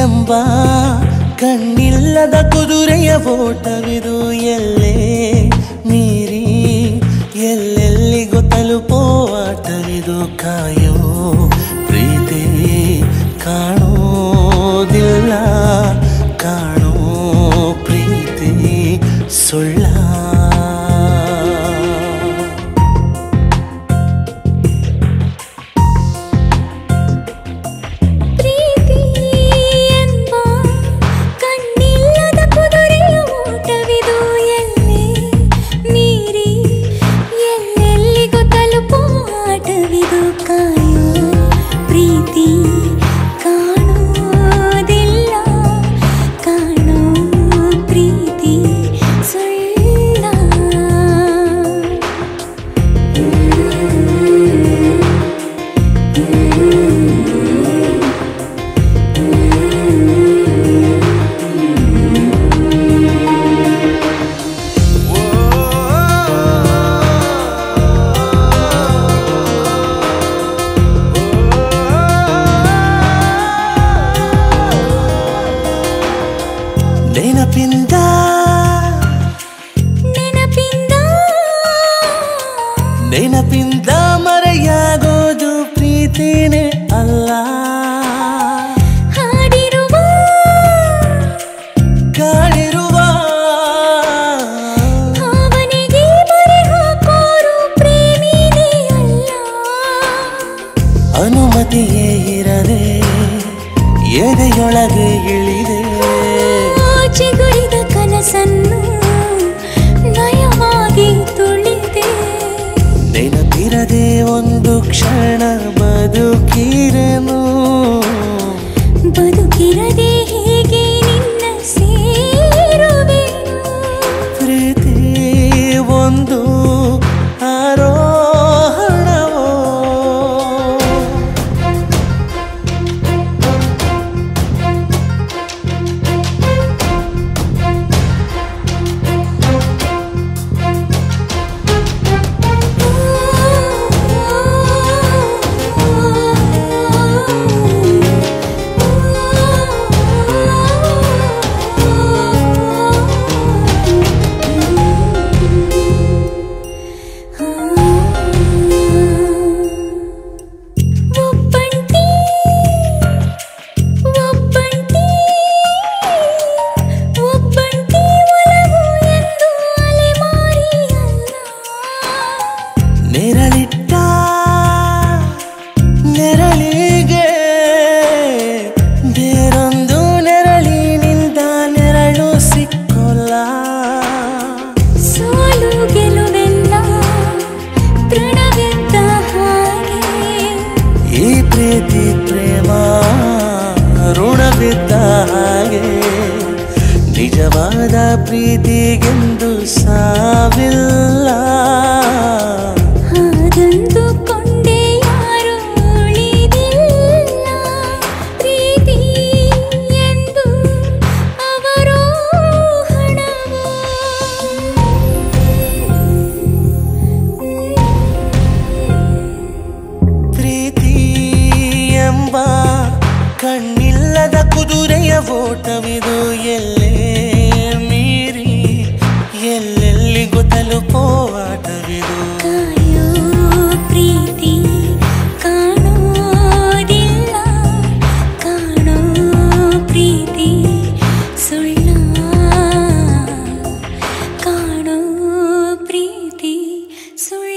ಎಂಬ ಕಣ್ಣಿಲ್ಲದ ಕುದುರೆಯ ಓಟವಿದು ಎಲ್ಲೇ ಮೀರಿ ಎಲ್ಲೆಲ್ಲಿಗೂ ತಲುಪೋ ಆಟವಿದು ಕಾಯೋ ಪ್ರೀತಿ ಕಾಣೋದಿಲ್ಲ ಕಾಣೋ ಪ್ರೀತಿ ಸುಳ್ಳ ಪ್ರೀತಿ ಎಂಬ ಕಣ್ಣಿಲ್ಲದ ಕುದುರೆಯ ಓಟವಿದು ಎಲ್ಲೇ ಮೀರಿ ಎಲ್ಲೆಲ್ಲಿಗೂ ತಲುಪೋ ಆಟವಿದು ಕಾಯೋ ಪ್ರೀತಿ ಕಾಣೋದಿಲ್ಲ ಕಾಣೋ ಪ್ರೀತಿ ಸುಳ್ಳ ನೆನಪಿಂದ ನೆನಪಿಂದ ನೆನಪಿಂದ ಮರೆಯಾಗೋದು ಪ್ರೀತಿನೇ ಅಲ್ಲ ಹಾಡಿರುವ ಕಾಡಿರುವ ಭಾವನೆಗೆ ಬರೆ ಹಾಕೋರು ಪ್ರೇಮಿನೇ ಅಲ್ಲ ಅನುಮತಿಯೇ ಇರದೆ ಎದೆಯೊಳಗೆ ಇಳಿದೆ ಚಿಗುರಿದ ಕನಸನ್ನು ನಯವಾಗಿ ತುಳಿದೆ ನೆನಪಿರದೆ ಒಂದು ಕ್ಷಣ ಬದುಕಿರನು ಬದುಕಿರದೆ ಹೇಗೆ ನಿನ್ನ ಸೇರುವೆನು ಪ್ರೀತಿ ಒಂದು ಆರೋಹಣವೋ ಒಬ್ಬಂಟಿ ಒಬ್ಬಂಟಿ ಒಬ್ಬಂಟಿ ಒಲವು ಎಂದು ಅಲೆಮಾರಿಯಲ್ಲ ನೆರಳಿಟ್ಟ ನೆರಳಿಗೆ ಬೇರೊಂದು ನೆರಳಿನಿಂದ ನೆರಳು ಸಿಕ್ಕೋಲ್ಲ ಸೋಲು ಗೆಲುವೆಲ್ಲ ಪ್ರಣವಿದ್ದ ಹಾಗೆ ಈ ಪ್ರೀತಿ ಪ್ರೇಮ ಋಣವಿದ್ದ ಹಾಗೆ ನಿಜವಾದ ಪ್ರೀತಿಗೆಂದು ಸಾವಿಲ್ಲ ಹಾಗಂದು ಕೊಂಡೆ ಯಾರು ಉಳಿದಿಲ್ಲ ಪ್ರೀತಿ ಎಂದು ಅವರೋಹಣವೋ ಪ್ರೀತಿ ಎಂಬ ಕಣ್ಣಿಲ್ಲದ ಕುದುರೆಯ ಓಟವಿದು ಎಲ್ಲೇ ಮೀರಿ ಎಲ್ಲೆಲ್ಲಿಗೂ ತಲುಪೋ ಆಟವಿದು ಕಾಯೋ ಪ್ರೀತಿ ಕಾಣೋದಿಲ್ಲ ಕಾಣೋ ಪ್ರೀತಿ ಸುಳ್ಳ ಕಾಣೋ ಪ್ರೀತಿ ಸುಳ್ಳ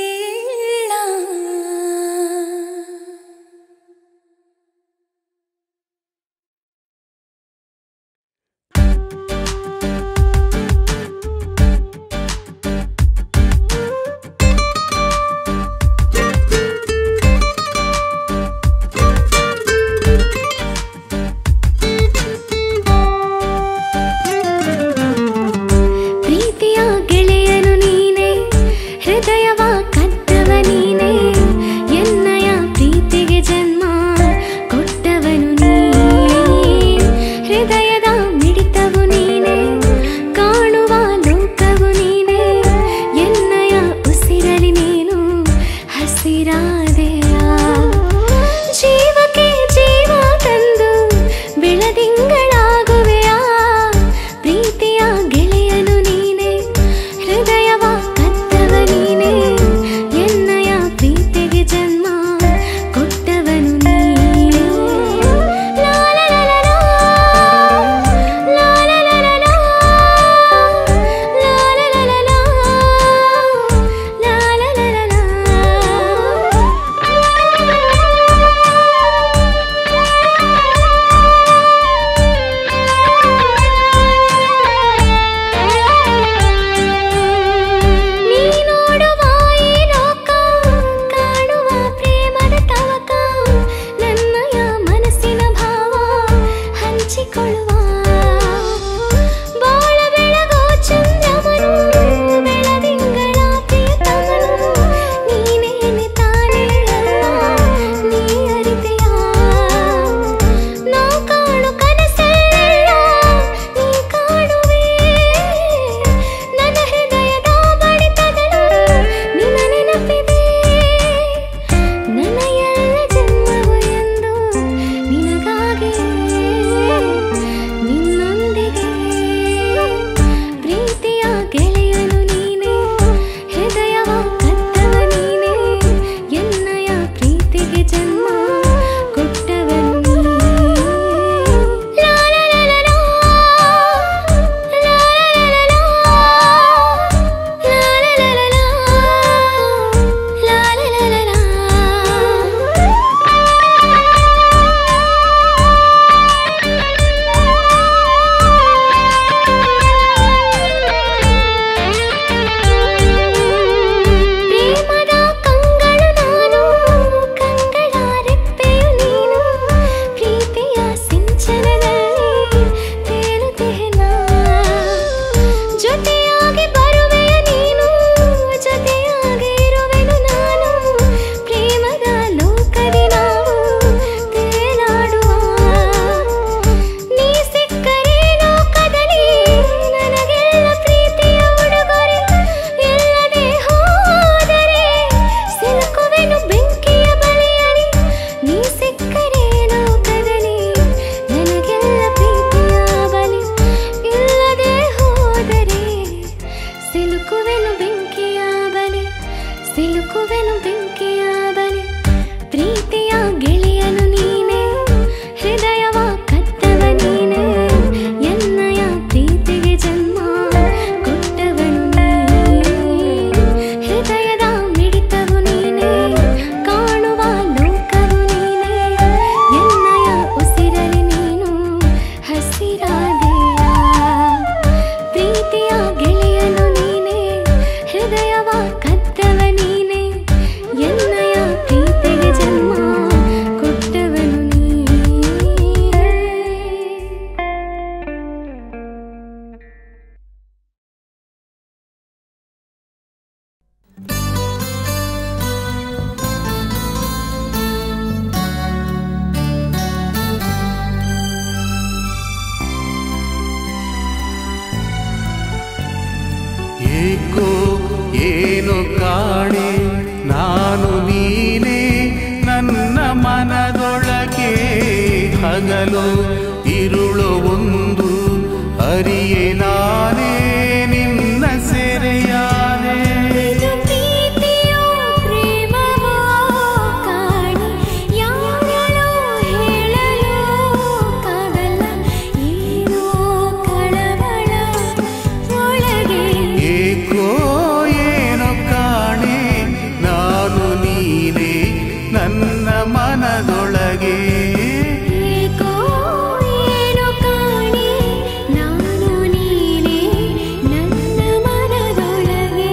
ಏನು ಕಾಣೆ ನಾನು ನೀನೇ ನನ್ನ ಮನದೊಳಗೆ ಹಗಲು ಇರುಳು ಒಂದು ಅರಿಯೆ ನಾನೇ ನಿನ್ನ ಸೆರೆಯಾದೆ ಇದು ಪ್ರೀತಿಯೋ ಪ್ರೇಮವೋ ಕಾಣೆ ಯಾರಲೋ ಹೇಳಲು ಕಾಗಲ್ಲ ಏನೋ ಕಳವಳ ಒಳಗೆ ಏಕೋ ಏನೋ ಕಾಣೆ ನಾನು ನೀನೇ ನನ್ನ ಮನದೊಳಗೆ ಏಕೋ ಏನೋ ಕಾಣೆ ನಾನು ನೀನೇ ನನ್ನ ಮನದೊಳಗೆ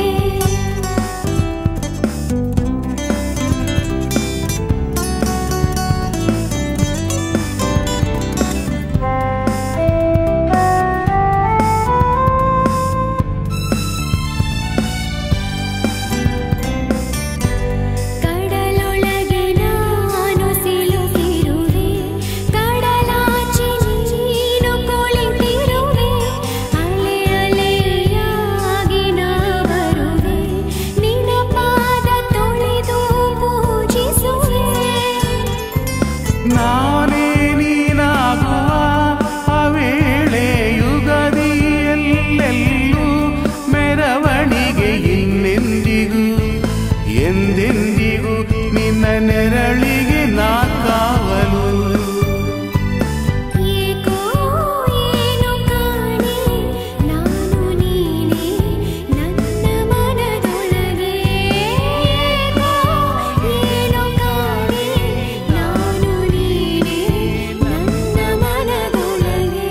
ಕಡಲೊಳಗೆ ನಾನು ಸಿಲುಕಿರುವೆ ಕಡಲಾಚೆ ನೀನು ಕುಳಿತಿರುವೆ ಅಲೆ ಅಲೆಯಾಗಿ ನಾ ಬರುವೆ ನಿನ್ನ ಪಾದ ತೊಳೆದು ಪೂಜಿಸುವೆ ನಾನೇ ನೀನಾಗುವ ಆ ವೇಳೆ ಯುಗದಿ ಎಲ್ಲೆಲ್ಲೂ ಮೆರವಣಿಗೆ ಇನ್ನೆಂದಿಗೂ ಎಂದೆಂದಿಗೂ ನಿನ್ನ ನೆರಳಿಗೆ ನಾ ಕಾವಲು ಏಕೋ ಏನು ಕಾಣೆ ನಾನು ನೀನೇ ನನ್ನ ಮನದೊಳಗೆ ಏಕೋ ಏನು ಕಾಣೆ ನಾನು ನೀನೇ ನನ್ನ ಮನದೊಳಗೆ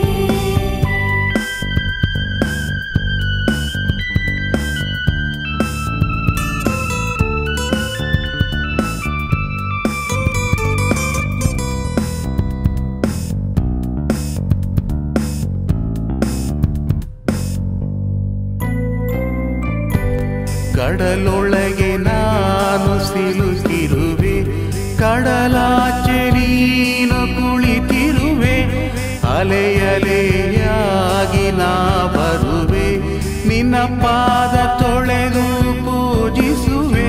ಕಡಲೊಳಗೆ ನಾನು ಸಿಲುಕಿರುವೆ ಕಡಲಾಚೆ ನೀನು ಕುಳಿತಿರುವೆ ಅಲೆ ಅಲೆಯಾಗಿ ನಾ ಬರುವೆ ನಿನ್ನ ಪಾದ ತೊಳೆದು ಪೂಜಿಸುವೆ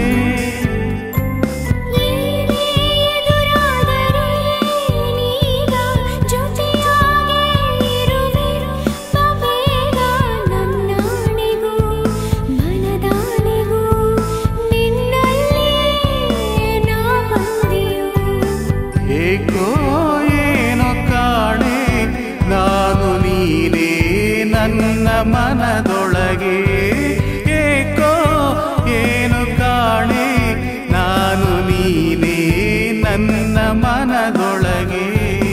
ಏನೇ ಎದುರಾದರೆ ನೀಗ ಜೊತೆಯಾಗಿ ಇರುವೆ ಬಬೇಗ ನನ್ನಾಣೆಗೂ ಮನದಾಣೆಗೂ ನಿನ್ನಲ್ಲೇ ನಾ ಬಂದೆಯು ಏಕೋ ಏನೋ ಕಾಣೆ ನಾನು ನೀನೇ ನನ್ನ ಮನದೊಳಗೆ ಏಕೋ ಏನು ಕಾಣೆ ನಾನು ನೀನೇ ನನ್ನ ಮನದೊಳಗೆ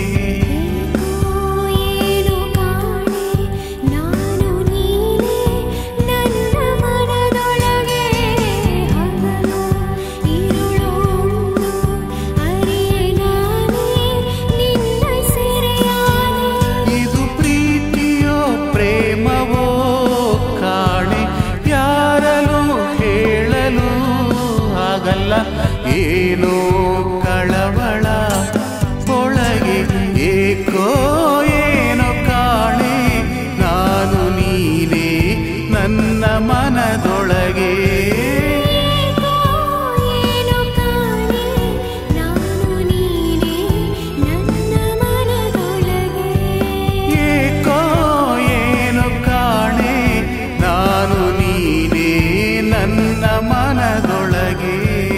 ಏನು ಕಾಣೆ ನಾನು ನೀನೇ ನನ್ನ ಮನದೊಳಗೆ ಹಗಲು ಇರುಳು ಒಂದು ಅರಿಯೆ ನಾನೇ ನಿನ್ನ ಸೆರೆಯಾದೆ ಇದು ಪ್ರೀತಿಯೋ ಪ್ರೇಮವೋ ಕಾಣೆ ಯಾರಲು ಹೇಳಲು ಆಗಲ್ಲ ಏನೋ ಕಳವಳ ಒಳಗೆ ಏಕೋ ಏನೋ ಕಾಣೆ ನಾನು ನೀನೇ ನನ್ನ ಮನದೊಳಗೆ ಏಕೋ ಏನು ಕಾಣೆ ನಾನು ನೀನೇ ನನ್ನ ಮನದೊಳಗೆ ಏಕೋ ಏನು ಕಾಣೆ ನಾನು ನೀನೇ ನನ್ನ ಮನದೊಳಗೆ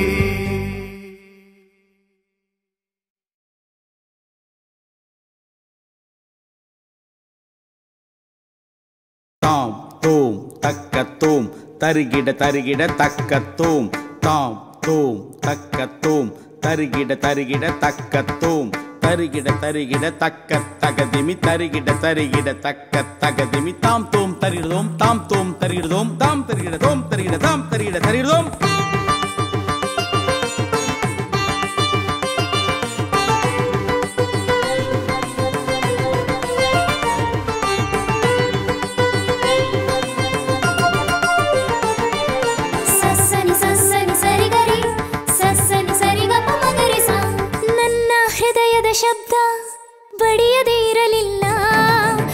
ತಾಂ ತೋಂ ತಕ್ಕ ತೋಂ ತರಿಗಿಡ ತರಿಗಿಡ ತಕ್ಕ ತೋಂ ತಾಂ ತೋಂ ತಕ್ಕ ತೋಂ ತರಿಗಿಡ ತರಿಗಿಡ ತಕ್ಕ ತೋಂ ತರಿಗಿಡ ತರಿಗಿಡ ತಕ್ಕ ತಗದಿಮಿ ತರಿಗಿಡ ತರಿಗಿಡ ತಕ್ಕ ತಗದಿಮಿ ತಾಂ ತೋಂ ತರಿಗಿಡದೋಂ ತಾಂ ತೋಂ ತರಿಗಿಡದೋಂ ತಾಂ ತರಿಗಿಡ ತೋಂ ತರಿಗಿಡ ತಾಂ ತರಿಗಿಡ ತರಿಗಿಡದೋಂ ಸಸ್ಸನಿ ಸಸ್ಸನಿ ಸರಿಗರಿ ಸಸ್ಸನಿ ಸರಿಗಪ ಮಗರಿಸ ನನ್ನ ಹೃದಯದ ಶಬ್ದ ಬಡಿಯದೇ ಇರಲಿಲ್ಲ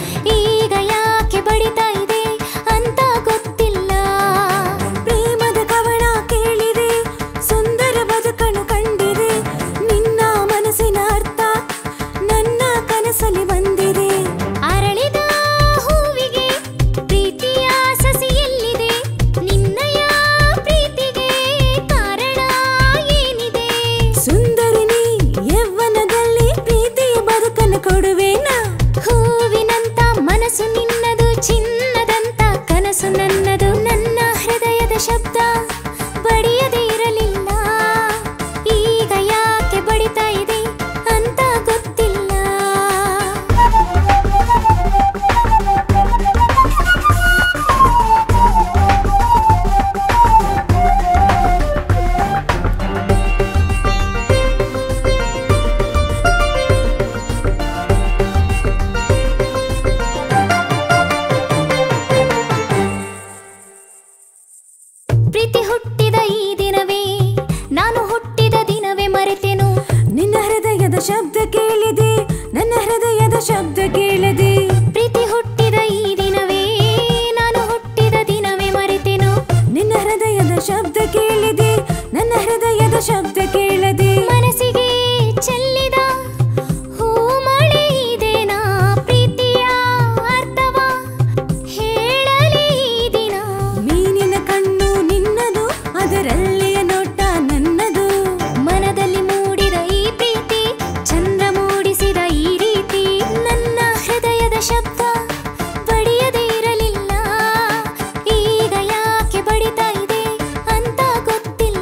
ಈಗ ಯಾಕೆ ಬಡಿತಾ ಇದೆ ಅಂತ ಗೊತ್ತಿಲ್ಲ ಪ್ರೇಮದ ಹೃದಯದ ಶಬ್ದ ಕೇಳದೆ ಪ್ರೀತಿ ಹುಟ್ಟಿದ ಈ ದಿನವೇ ನಾನು ಹುಟ್ಟಿದ ದಿನವೇ ಮರೆತೆನು ನಿನ್ನ ಹೃದಯದ ಶಬ್ದ ಕೇಳಿದೆ ನನ್ನ ಹೃದಯದ ಶಬ್ದ ಕೇಳದೆ ಮನಸ್ಸಿಗೆ ಚೆಲ್ಲಿದ ಹೂ ಮಳೆ ಇದೇನಾ ಪ್ರೀತಿಯ ಅರ್ಥವ ಹೇಳಲಿ ಈ ದಿನ ಮೀನಿನ ಕಣ್ಣು ನಿನ್ನದು ಅದರಲ್ಲಿಯ ನೋಟ ನನ್ನದು ಮನದಲ್ಲಿ ಮೂಡಿದ ಈ ಪ್ರೀತಿ ಚಂದ್ರ ಮೂಡಿಸಿದ ಈ ರೀತಿ ನನ್ನ ಹೃದಯದ ಶಬ್ದ ಬಡಿಯದೇ ಇರಲಿಲ್ಲ ಈಗ ಯಾಕೆ ಬಡಿತಾ ಇದೆ ಅಂತ ಗೊತ್ತಿಲ್ಲ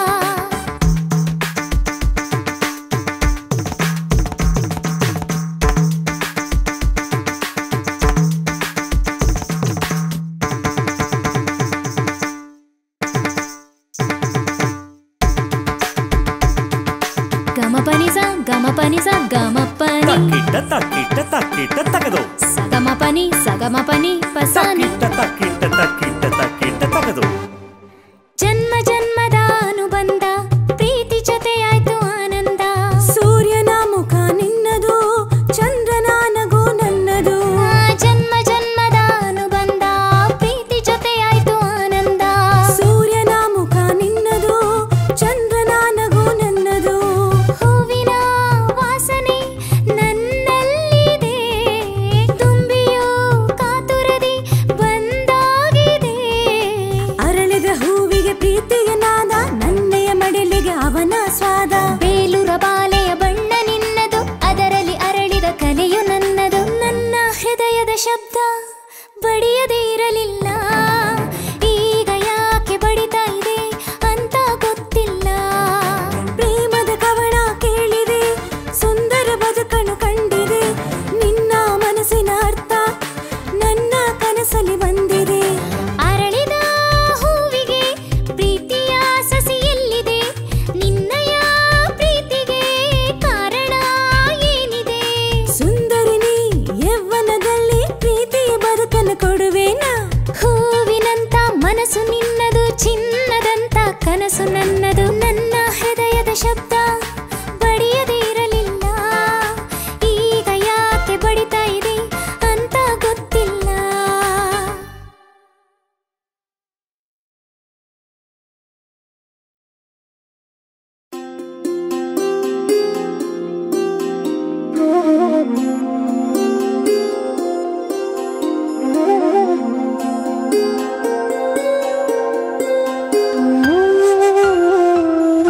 ಗಮ ಪನಿಸ ಗಮ ಪನಿಸ ಗಮ ಪನಿ ತಕ್ಕಿಟ್ಟ ತಕ್ಕಿಟ್ಟ ತಕ್ಕಿಟ್ಟ ತಗದು ಸಗಮ ಪನಿ ಸಗಮ ಪನಿ ಪಸನಿ ತಕ್ಕಿಟ್ಟ ತಕ್ಕಿಟ್ಟ ತಕ್ಕಿಟ್ಟ ತಕ್ಕಿಟ್ಟ ತಗದು ಜನ್ಮ ಜನ್ಮದ ಅನುಬಂಧ ಪ್ರೀತಿ ಜೊತೆಯಾಯ್ತು ಆನಂದ ಸೂರ್ಯನ ಮುಖ ನಿನ್ನದು ಚಂದ್ರನ ನಗು ನನ್ನದು ಆ ಜನ್ಮ ಜನ್ಮದ ಅನುಬಂಧ ಪ್ರೀತಿ ಜೊತೆಯಾಯ್ತು ಆನಂದ ಸೂರ್ಯನ ಮುಖ ನಿನ್ನದು ಚಂದ್ರನ ನಗು ನನ್ನದು ಹೂವಿನ ವಾಸನೆ ನನ್ನಲ್ಲಿದೆ ತುಂಬಿಯೂ ಕಾತುರದಿ ಬಂದಾಗಿದೆ ಅರಳಿದ ಹೂವಿಗೆ ಪ್ರೀತಿಯ ನಾದ ನನ್ನೆಯ ಮಡಿಲಿಗೆ ಅವನ ಸ್ವಾದ ಬೇಲುರ ಬಾಲೆಯ ಬಣ್ಣ ನಿನ್ನದು ಅದರಲ್ಲಿ ಅರಳಿದ ಕಲೆಯು ನನ್ನದು ನನ್ನ ಹೃದಯದ ಶಬ್ದ ಬಡಿಯದೇ ಇರಲಿಲ್ಲ ಈಗ ಯಾಕೆ ಬಡಿತಾ ಇದೆ ಅಂತ ಗೊತ್ತಿಲ್ಲ ಪ್ರೇಮದ ಕವನ ಕೇಳಿದೆ ಸುಂದರ ಬದುಕನ್ನು ಕಂಡಿದೆ ನಿನ್ನ ಮನಸ್ಸಿನ ಅರ್ಥ ನನ್ನ ಕನಸಲ್ಲಿ ಬಂದಿದೆ ಅರಳಿದ ಹೂವಿಗೆ ಪ್ರೀತಿಯ ಸಸಿಯಲ್ಲಿದೆ ನಿನ್ನಯ ಪ್ರೀತಿಗೆ ಕಾರಣ ಏನಿದೆ ಸುಂದರಿನಿ ಯವ್ವನದಲ್ಲಿ ಪ್ರೀತಿಯ ಬದುಕನ್ನು ಕೊಡುವೇನಾ ಹೂವಿನಂತ ಮನಸ್ಸು ನಿನ್ನದು ಚಿನ್ನದಂತ ಕನಸು ನನ್ನದು ನನ್ನ ಹೃದಯದ ಶಬ್ದ ಬಡಿಯದೇ ಇರಲಿಲ್ಲ ಈಗ ಯಾಕೆ ಬಡಿತಾ ಇದೆ ಅಂತ ಗೊತ್ತಿಲ್ಲ ಆ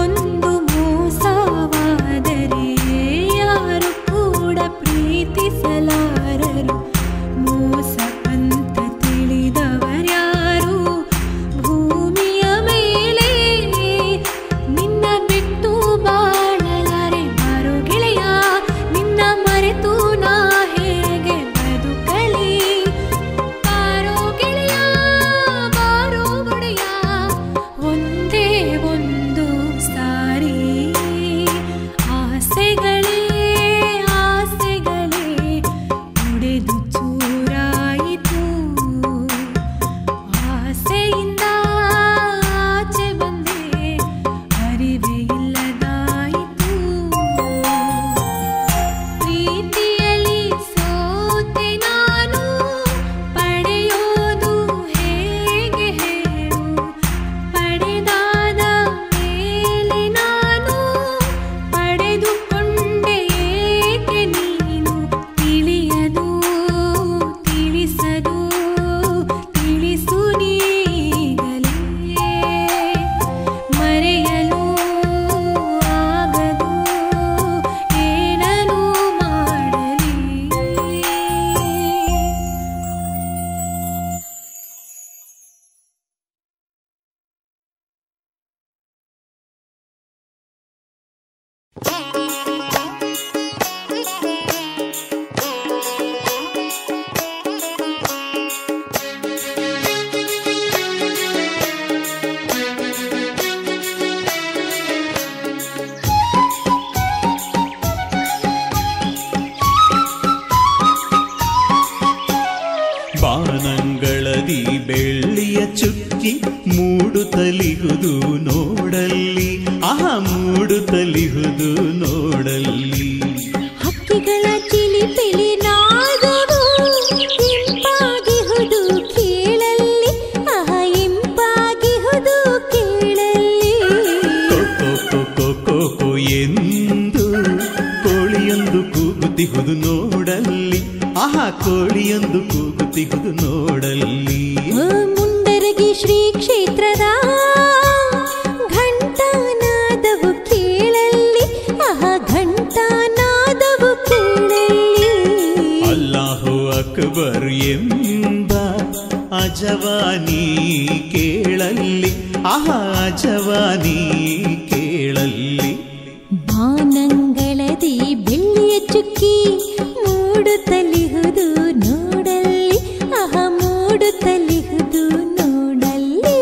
ಒಂದು ಮೋಸವಾದರೆ ಯಾರು ಕೂಡ ಪ್ರೀತಿಸಲಾರರು ಮೋಸ ಅಂತ ತಿಳಿದವರ್ಯಾರು ಭೂಮಿಯ ಮೇಲೆ ನಿನ್ನ ಬಿಟ್ಟು ಬಾಳಲಾರೆ ಬಾರೋ ಗೆಳೆಯ ನಿನ್ನ ಮರೆತು ನಾ ಹೇಗೆ ಬದುಕಲಿ ಬಾರೋ ಗೆಳೆಯ ಬಾರೋ ಒಡೆಯ ಒಂದೇ ಒಂದು ಸಾರಿ ಆಸೆಗಳೇ ಆಸೆಗಳೇ ಒಡೆದು ಚೂರಾಯಿತು ಆಸೆಯಿಂದ ಆಚೆ ಬಂದೆ ಅರಿವೇ ಇಲ್ಲದಾಯಿತು ಪ್ರೀತಿಯಲ್ಲಿ ಸೋತೆ ನಾನು ಪಡೆಯೋದು ಹೇಗೆ ಹೇಳು ಪಡೆದಾದ ಮೇಲೆ ನಾನು ಪಡೆದುಕೊಂಡೆ ಏಕೆ ನೀನು ತಿಳಿಯದು ತಿಳಿಸದು ತಿಳಿಸು ನೀಗಲೇ ಮರೆಯಲು ಆಗದು ಏನನು ಮಾಡಲಿ ಬಾನಂಗಳದಿ ಬೆಳ್ಳಿಯ ಚುಕ್ಕಿ ಮೂಡುತ್ತಲಿಹುದು ನೋಡಲ್ಲಿ ಆಹ ಮೂಡುತ್ತಲಿಹುದು ನೋಡಲ್ಲಿ ಹಕ್ಕಿಗಳ ಚಿಲಿಪಿಲಿ ನಾದವು ಇಂಪಾಗಿಹುದು ಕೇಳಲ್ಲಿ ಆಹ ಇಂಪಾಗಿಹುದು ಕೇಳಲ್ಲಿ ಕೊಕ್ಕೊ ಕೊಕ್ಕೊ ಕೊಕ್ಕೊ ಎಂದು ಕೋಳಿಯೊಂದು ಕೂಗುತ್ತಿಹುದು ನೋಡಲ್ಲಿ ಆಹ ಕೋಳಿಯೊಂದು ಕೂಗುತ್ತಿಹುದು ನೋಡಲ್ಲಿ ಆ ಮುಂಡರಗಿ ಶ್ರೀ ಕ್ಷೇತ್ರದ ಘಂಟಾನಾದವು ಕೇಳಲ್ಲಿ ಆಹ ಘಂಟಾನಾದವು ಕೇಳಲ್ಲಿ ಅಲ್ಲಾಹು ಅಕ್ಬರ್ ಎಂಬ ಅಜವಾನಿ ಕೇಳಲ್ಲಿ ಆಹ ಅಜವಾನಿ ಕೇಳಲ್ಲಿ ಬಾನಂಗಳದಿ ಬೆಳ್ಳಿಯ ಚುಕ್ಕಿ ಮೂಡುತ್ತಲಿಹುದು ನೋಡಲ್ಲಿ ಅಹ ಮೂಡುತ್ತಲಿಹುದು ನೋಡಲ್ಲಿ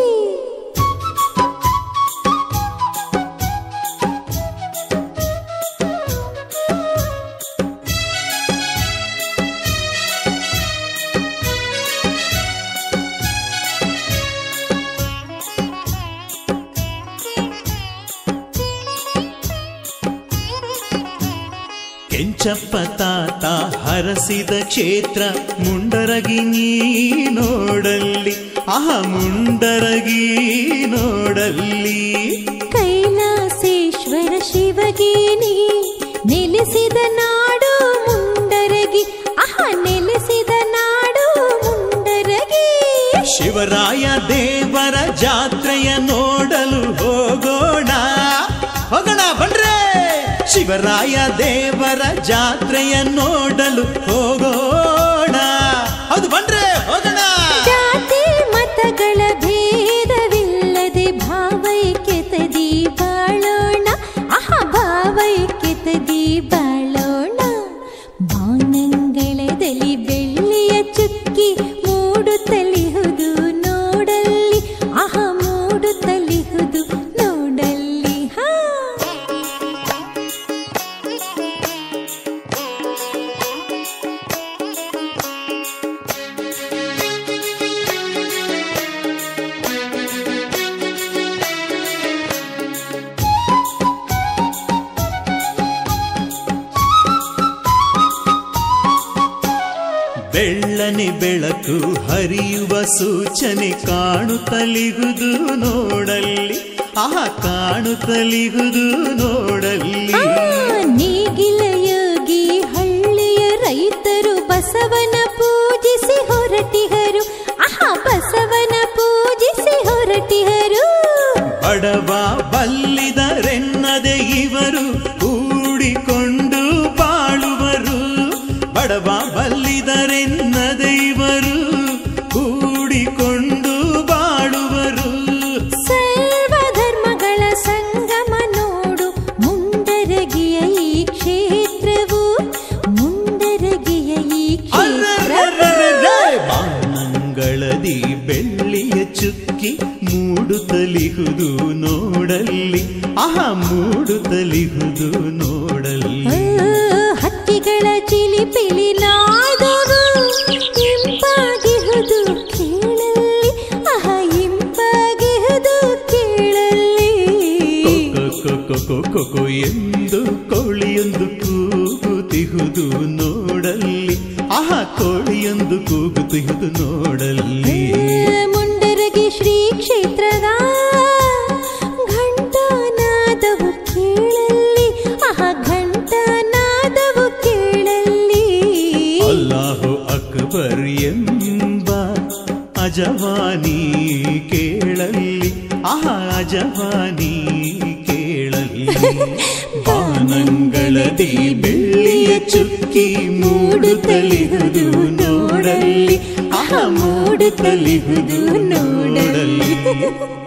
ಕೆಂಚಪ್ಪ ತಾತ ಹರಸಿದ ಕ್ಷೇತ್ರ ಮುಂಡರಗಿ ನೀ ನೋಡಲ್ಲಿ ಆಹ ಮುಂಡರಗಿ ನೋಡಲ್ಲಿ ಕೈಲಾಸೇಶ್ವರ ಶಿವಗೇನಿ ನೆಲೆಸಿದ ನಾಡು ಮುಂಡರಗಿ ಅಹ ನೆಲೆಸಿದ ನಾಡು ಮುಂಡರಗಿ ಶಿವರಾಯ ದೇವರ ಜಾತ್ರೆಯ ನೋಡಲು ಹೋಗೋಣ ಹೋಗೋಣ ಬನ್ರೆ ಶಿವರಾಯ ದೇವರ ಜಾತ್ರೆಯ ನೋಡಲು ಹೋಗೋಣ ಹೌದು ಬನ್ರೆ ಹೋಗೋಣ ಜಾತಿ ಮತಗಳ ಭೇದವಿಲ್ಲದೆ ಭಾವೈಕ್ಯತದಿ ಬಾಳೋಣ ಅಹ ಭಾವೈಕ್ಯತದಿ ಬಾಳೋಣ ಬಾನಂಗಳದಲ್ಲಿ ಬೆಳ್ಳಿಯ ಚುಕ್ಕಿ ಮೂಡುತ್ತಲಿಹುದು ನೋಡಲ್ಲಿ ಅಹ ಮೂಡುತ್ತಲಿಹುದು ನೋಡಲ್ಲಿ ಹಾ ಬೆಳ್ಳನೆ ಬೆಳಕು ಹರಿಯುವ ಸೂಚನೆ ಕಾಣುತ್ತಲಿಗುದು ನೋಡಲ್ಲಿ ಆಹ ಕಾಣುತ್ತಲಿಗುದು ನೋಡಲ್ಲಿ ಆ, ನೇಗಿಲ ಯೋಗಿ ಹಳ್ಳಿಯ ರೈತರು ಬಸವನ ಪೂಜಿಸಿ ಹೊರಟಿಹರು ಅಹ ಬಸವನ ಪೂಜಿಸಿ ಹೊರಟಿಹರು ಬಡವ ಬಲ್ಲಿದರೆಂದು ಮೂಡುತ್ತಲಿಹುದು ನೋಡಲ್ಲಿ ಹಕ್ಕಿಗಳ ಚಿಲಿಪಿಲಿ ನಾದವು ಇಂಪಾಗಿಹುದು ಕೇಳಲ್ಲಿ ಆಹ ಇಂಪಾಗಿಹುದು ಕೇಳಲ್ಲಿ ಕೊಕ್ಕೊ ಕೊಕ್ಕೊ ಕೊಕ್ಕೊ ಎಂದು ಕೋಳಿಯೊಂದು ಕೂಗುತ್ತಿಹುದು ನೋಡಲ್ಲಿ ಆಹ ಕೋಳಿಯೊಂದು ಕೂಗುತ್ತಿಹುದು ನೋಡಲ್ಲಿ ಮುಂಡರಗಿ ಶ್ರೀ ಕ್ಷೇತ್ರದ ಘಂಟಾನಾದವು ಕೇಳಲ್ಲಿ ಆಹ ಘಂಟಾನಾದವು ಕೇಳಲ್ಲಿ ಅಲ್ಲಾಹು ಅಕ್ಬರ್ ಎಂಬ ಅಜವಾನಿ ಕೇಳಲ್ಲಿ ಆಹ ಅಜವಾನಿ ಕೇಳಲ್ಲಿ ಬಾನಂಗಳದಿ ಬೆಳ್ಳಿಯ ಚುಕ್ಕಿ ಮೂಡುತ್ತಲಿಹುದು ನೋಡಲ್ಲಿ ಆಹ ಮೂಡುತ್ತಲಿಹುದು ನೋಡಲ್ಲಿ